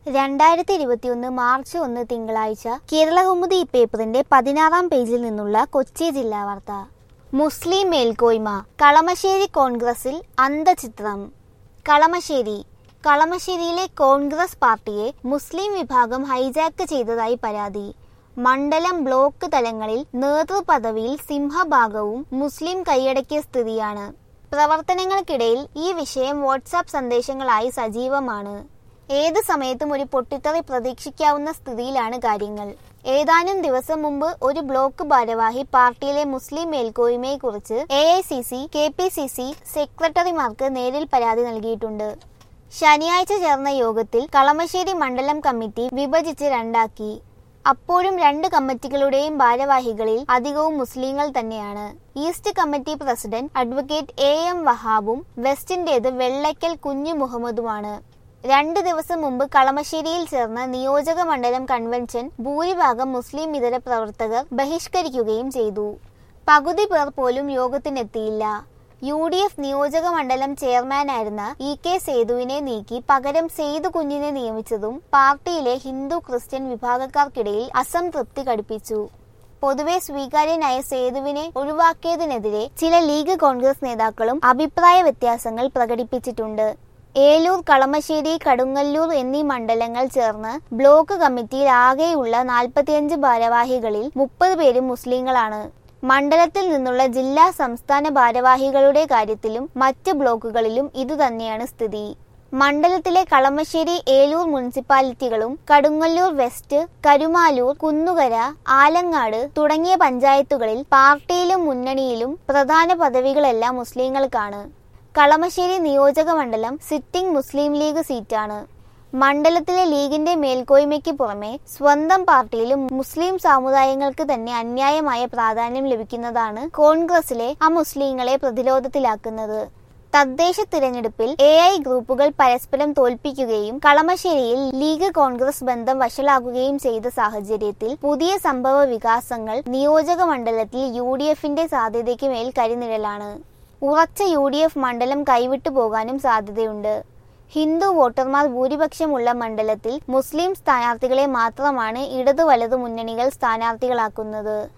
രണ്ടായിരത്തി ഇരുപത്തിയൊന്ന് മാർച്ച് ഒന്ന് തിങ്കളാഴ്ച കേരളകൗമുദി പേപ്പറിന്റെ പതിനാറാം പേജിൽ നിന്നുള്ള കൊച്ചി ജില്ലാ വാർത്ത മുസ്ലിം മേൽക്കോയ്മ കളമശ്ശേരി കോൺഗ്രസിൽ അന്തചിത്രം കളമശ്ശേരി കളമശ്ശേരിയിലെ കോൺഗ്രസ് പാർട്ടിയെ മുസ്ലിം വിഭാഗം ഹൈജാക്ക് ചെയ്തതായി പരാതി മണ്ഡലം ബ്ലോക്ക് തലങ്ങളിൽ നേതൃപദവിയിൽ സിംഹഭാഗവും മുസ്ലിം കൈയടക്കിയ സ്ഥിതിയാണ് പ്രവർത്തനങ്ങൾക്കിടയിൽ ഈ വിഷയം വാട്സാപ്പ് സന്ദേശങ്ങളായി സജീവമാണ് ഏത് സമയത്തും ഒരു പൊട്ടിത്തെറി പ്രതീക്ഷിക്കാവുന്ന സ്ഥിതിയിലാണ് കാര്യങ്ങൾ ഏതാനും ദിവസം മുമ്പ് ഒരു ബ്ലോക്ക് ഭാരവാഹി പാർട്ടിയിലെ മുസ്ലിം മേൽക്കോയ്മയെക്കുറിച്ച് A I C C K P C C സെക്രട്ടറിമാർക്ക് നേരിൽ പരാതി നൽകിയിട്ടുണ്ട് ശനിയാഴ്ച ചേർന്ന യോഗത്തിൽ കളമശ്ശേരി മണ്ഡലം കമ്മിറ്റി വിഭജിച്ച് രണ്ടാക്കി അപ്പോഴും രണ്ട് കമ്മിറ്റികളുടെയും ഭാരവാഹികളിൽ അധികവും മുസ്ലിങ്ങൾ തന്നെയാണ് east committee president advocate A M വഹാബും വെസ്റ്റിന്റേത് വെള്ളയ്ക്കൽ കുഞ്ഞു മുഹമ്മദുമാണ് രണ്ട് ദിവസം മുമ്പ് കളമശ്ശേരിയിൽ ചേർന്ന നിയോജക മണ്ഡലം കൺവെൻഷൻ ഭൂരിഭാഗം മുസ്ലിം ഇതര പ്രവർത്തകർ ബഹിഷ്കരിക്കുകയും ചെയ്തു പകുതി പേർ പോലും യോഗത്തിനെത്തിയില്ല യു ഡി എഫ് നിയോജക മണ്ഡലം ചെയർമാനായിരുന്ന ഇ കെ സേതുവിനെ നീക്കി പകരം സേതു കുഞ്ഞിനെ നിയമിച്ചതും പാർട്ടിയിലെ ഹിന്ദു ക്രിസ്ത്യൻ വിഭാഗക്കാർക്കിടയിൽ അസംതൃപ്തി കടുപ്പിച്ചു പൊതുവെ സ്വീകാര്യനായ സേതുവിനെ ഒഴിവാക്കിയതിനെതിരെ ചില ലീഗ് കോൺഗ്രസ് നേതാക്കളും അഭിപ്രായ വ്യത്യാസങ്ങൾ പ്രകടിപ്പിച്ചിട്ടുണ്ട് ഏലൂർ കളമശ്ശേരി കടുങ്ങല്ലൂർ എന്നീ മണ്ഡലങ്ങൾ ചേർന്ന് ബ്ലോക്ക് കമ്മിറ്റിയിൽ ആകെയുള്ള നാൽപ്പത്തിയഞ്ച് ഭാരവാഹികളിൽ മുപ്പത് പേരും മുസ്ലിങ്ങളാണ് മണ്ഡലത്തിൽ നിന്നുള്ള ജില്ലാ സംസ്ഥാന ഭാരവാഹികളുടെ കാര്യത്തിലും മറ്റ് ബ്ലോക്കുകളിലും ഇതുതന്നെയാണ് സ്ഥിതി മണ്ഡലത്തിലെ കളമശ്ശേരി ഏലൂർ മുനിസിപ്പാലിറ്റികളും കടുങ്ങല്ലൂർ വെസ്റ്റ് കരുമാലൂർ കുന്നുകര ആലങ്ങാട് തുടങ്ങിയ പഞ്ചായത്തുകളിൽ പാർട്ടിയിലും മുന്നണിയിലും പ്രധാന പദവികളെല്ലാം മുസ്ലിങ്ങൾക്കാണ് കളമശ്ശേരി നിയോജക മണ്ഡലം സിറ്റിംഗ് മുസ്ലിം ലീഗ് സീറ്റാണ് മണ്ഡലത്തിലെ ലീഗിന്റെ മേൽക്കോയ്മയ്ക്ക് പുറമെ സ്വന്തം പാർട്ടിയിലും മുസ്ലിം സമുദായങ്ങൾക്ക് തന്നെ അന്യായമായ പ്രാധാന്യം ലഭിക്കുന്നതാണ് കോൺഗ്രസിലെ അമുസ്ലിങ്ങളെ പ്രതിരോധത്തിലാക്കുന്നത് തദ്ദേശ തിരഞ്ഞെടുപ്പിൽ എ ഐ ഗ്രൂപ്പുകൾ പരസ്പരം തോൽപ്പിക്കുകയും കളമശ്ശേരിയിൽ ലീഗ് കോൺഗ്രസ് ബന്ധം വഷളാക്കുകയും ചെയ്ത സാഹചര്യത്തിൽ പുതിയ സംഭവ വികാസങ്ങൾ നിയോജക മണ്ഡലത്തിൽ യു ഡി എഫിന്റെ സാധ്യതയ്ക്ക് മേൽ കരിനിഴലാണ് ഉറച്ച യു ഡി എഫ് മണ്ഡലം കൈവിട്ടു പോകാനും സാധ്യതയുണ്ട് ഹിന്ദു വോട്ടർമാർ ഭൂരിപക്ഷമുള്ള മണ്ഡലത്തിൽ മുസ്ലിം സ്ഥാനാർത്ഥികളെ മാത്രമാണ് ഇടതു വലതു മുന്നണികൾ സ്ഥാനാർത്ഥികളാക്കുന്നത്